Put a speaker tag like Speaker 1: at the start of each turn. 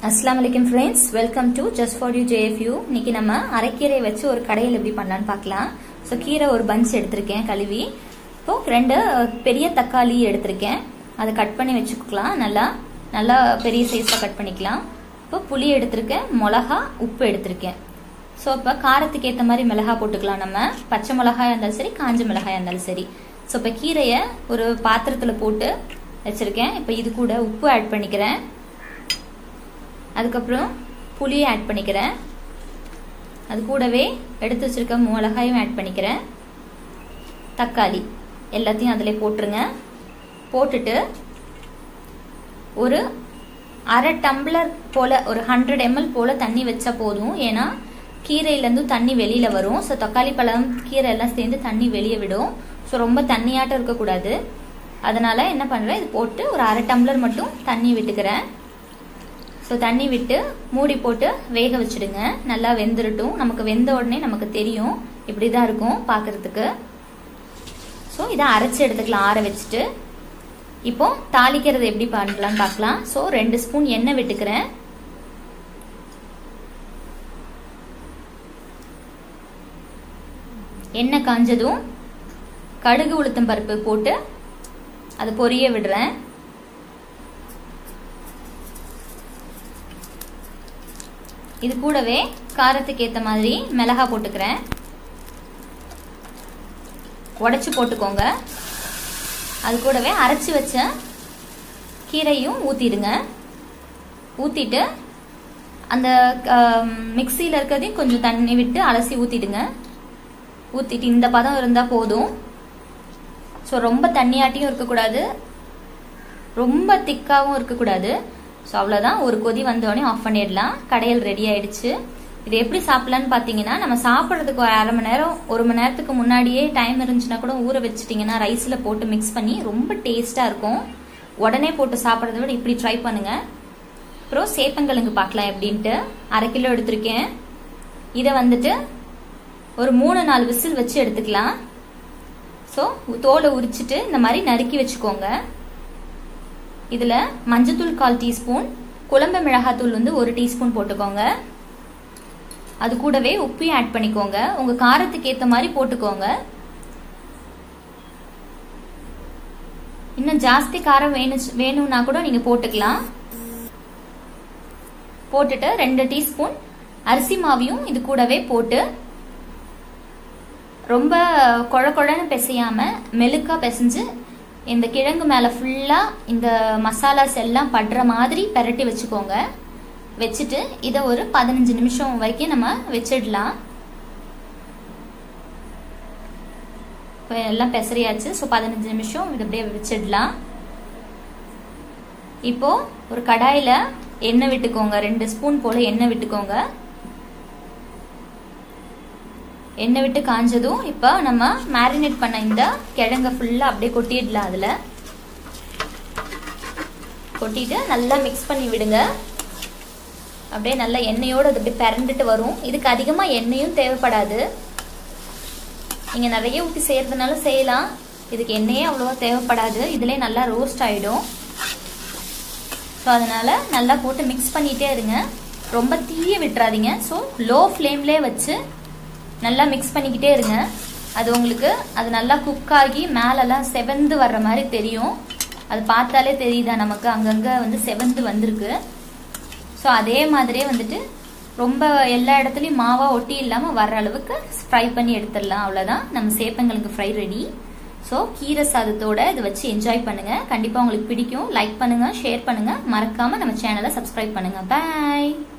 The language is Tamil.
Speaker 1: அஸ்லாம் வலைக்கம் friends welcome to just for you JFU இன்னைக்கு நம்ம அரைக்கீரை வச்சு ஒரு கடையில் எப்படி பண்ணலான்னு பார்க்கலாம் ஸோ கீரை ஒரு பஞ்ச் எடுத்திருக்கேன் கழுவி இப்போ ரெண்டு பெரிய தக்காளி எடுத்திருக்கேன் அதை கட் பண்ணி வச்சுக்கலாம் நல்லா நல்லா பெரிய சைஸாக கட் பண்ணிக்கலாம் இப்போ புளி எடுத்திருக்கேன் மிளகா உப்பு எடுத்திருக்கேன் ஸோ இப்போ காரத்துக்கு ஏற்ற மாதிரி மிளகா போட்டுக்கலாம் நம்ம பச்சை மிளகாயாக இருந்தாலும் சரி காஞ்ச மிளகாயாக இருந்தாலும் சரி ஸோ இப்போ கீரையை ஒரு பாத்திரத்தில் போட்டு வச்சுருக்கேன் இப்போ இது கூட உப்பு ஆட் பண்ணிக்கிறேன் அதுக்கப்புறம் புளியை ஆட் பண்ணிக்கிறேன் அது கூடவே எடுத்து வச்சிருக்க மிளகாயும் ஆட் பண்ணிக்கிறேன் தக்காளி எல்லாத்தையும் அதில் போட்டுருங்க போட்டுட்டு ஒரு அரை டம்ளர் போல் ஒரு ஹண்ட்ரட் எம்எல் போல் தண்ணி வச்சா போதும் ஏன்னா கீரையிலேருந்து தண்ணி வெளியில் வரும் ஸோ தக்காளி பழம் கீரை எல்லாம் சேர்ந்து தண்ணி வெளியே விடும் ஸோ ரொம்ப தண்ணியாட்டம் இருக்கக்கூடாது அதனால் என்ன பண்ணுறேன் இது போட்டு ஒரு அரை டம்ளர் மட்டும் தண்ணி விட்டுக்கிறேன் ஸோ தண்ணி விட்டு மூடி போட்டு வேக வச்சுடுங்க நல்லா வெந்துடட்டும் நமக்கு வெந்த உடனே நமக்கு தெரியும் இப்படி தான் இருக்கும் பார்க்குறதுக்கு ஸோ இதை அரைச்சி எடுத்துக்கலாம் ஆற வச்சுட்டு இப்போ தாளிக்கிறது எப்படி பண்ணலான்னு பார்க்கலாம் ஸோ ரெண்டு ஸ்பூன் எண்ணெய் விட்டுக்கிறேன் எண்ணெய் காஞ்சதும் கடுகு உளுத்தம் பருப்பு போட்டு அதை பொரிய விடுறேன் இது கூடவே காரத்துக்கு ஏற்ற மாதிரி மிளகா போட்டுக்கிறேன் உடச்சி போட்டுக்கோங்க அது கூடவே அரைச்சி வச்ச கீரையும் ஊற்றிடுங்க ஊற்றிட்டு அந்த மிக்சியில் இருக்கிறதையும் கொஞ்சம் தண்ணி விட்டு அலசி ஊற்றிடுங்க ஊற்றிட்டு இந்த பதம் இருந்தால் போதும் ஸோ ரொம்ப தண்ணியாட்டியும் இருக்கக்கூடாது ரொம்ப திக்காகவும் இருக்கக்கூடாது ஸோ அவ்வளோதான் ஒரு கொதி வந்தோடனே ஆஃப் பண்ணிடலாம் கடையில் ரெடி ஆயிடுச்சு இது எப்படி சாப்பிடலான்னு பார்த்தீங்கன்னா நம்ம சாப்பிட்றதுக்கு ஒரு அரை மணி நேரம் ஒரு மணி நேரத்துக்கு முன்னாடியே டைம் இருந்துச்சுன்னா கூட ஊற வச்சுட்டிங்கன்னா ரைஸில் போட்டு மிக்ஸ் பண்ணி ரொம்ப டேஸ்ட்டாக இருக்கும் உடனே போட்டு சாப்பிட்றத விட இப்படி ட்ரை பண்ணுங்கள் அப்புறம் சேப்பங்கிழங்கு பார்க்கலாம் எப்படின்ட்டு அரை கிலோ எடுத்திருக்கேன் இதை வந்துட்டு ஒரு மூணு நாலு விசில் வச்சு எடுத்துக்கலாம் ஸோ தோலை உரிச்சிட்டு இந்த மாதிரி நறுக்கி வச்சுக்கோங்க இதில் மஞ்சத்தூள் கால் டீஸ்பூன் குழம்பு மிளகாத்தூள் வந்து ஒரு டீஸ்பூன் போட்டுக்கோங்க அது கூடவே உப்பையும் ஆட் பண்ணிக்கோங்க உங்கள் காரத்துக்கு ஏற்ற மாதிரி போட்டுக்கோங்க இன்னும் ஜாஸ்தி காரம் வேணும் வேணும்னா கூட நீங்கள் போட்டுக்கலாம் போட்டுட்டு ரெண்டு டீஸ்பூன் அரிசி மாவையும் இது கூடவே போட்டு ரொம்ப குழ குழன்னு பிசையாம மெழுக்கா பிசைஞ்சு இந்த கிழங்கு மேலே ஃபுல்லாக இந்த மசாலாஸ் எல்லாம் படுற மாதிரி பரட்டி வச்சுக்கோங்க வச்சுட்டு இதை ஒரு பதினஞ்சு நிமிஷம் வரைக்கும் நம்ம வச்சிடலாம் இப்போ எல்லாம் பெசரியாச்சு ஸோ பதினஞ்சு நிமிஷம் இது அப்படியே வச்சிடலாம் இப்போ ஒரு கடாயில் எண்ணெய் விட்டுக்கோங்க ரெண்டு ஸ்பூன் போல் எண்ணெய் விட்டுக்கோங்க எண்ணெய் விட்டு காஞ்சதும் இப்போ நம்ம மேரினேட் பண்ண இந்த கிழங்க ஃபுல்லாக அப்படியே கொட்டிடலாம் அதில் கொட்டிட்டு நல்லா மிக்ஸ் பண்ணி விடுங்க அப்படியே நல்லா எண்ணெயோடு அது அப்படியே பிறண்டுட்டு வரும் இதுக்கு அதிகமாக எண்ணெயும் தேவைப்படாது நீங்கள் நிறைய ஊற்றி செய்கிறதுனால செய்யலாம் இதுக்கு எண்ணெயே அவ்வளோவா தேவைப்படாது இதிலே நல்லா ரோஸ்ட் ஆகிடும் ஸோ அதனால் நல்லா போட்டு மிக்ஸ் பண்ணிகிட்டே இருங்க ரொம்ப தீய விட்டுறாதீங்க ஸோ லோ ஃப்ளேம்லேயே வச்சு நல்லா மிக்ஸ் பண்ணிக்கிட்டே இருங்க அது உங்களுக்கு அது நல்லா குக் ஆகி மேலெல்லாம் செவந்து வர்ற மாதிரி தெரியும் அது பார்த்தாலே தெரியுதா நமக்கு அங்கங்கே வந்து செவந்து வந்திருக்கு ஸோ அதே மாதிரியே வந்துட்டு ரொம்ப எல்லா இடத்துலையும் மாவாக ஒட்டி இல்லாமல் வர்ற அளவுக்கு ஃப்ரை பண்ணி எடுத்துடலாம் அவ்வளோதான் நம்ம சேப்பங்களுக்கு ஃப்ரை ரெடி ஸோ கீரை சாதத்தோட இதை வச்சு என்ஜாய் பண்ணுங்கள் கண்டிப்பாக உங்களுக்கு பிடிக்கும் லைக் பண்ணுங்கள் ஷேர் பண்ணுங்கள் மறக்காமல் நம்ம சேனலை சப்ஸ்கிரைப் பண்ணுங்கள் பாய்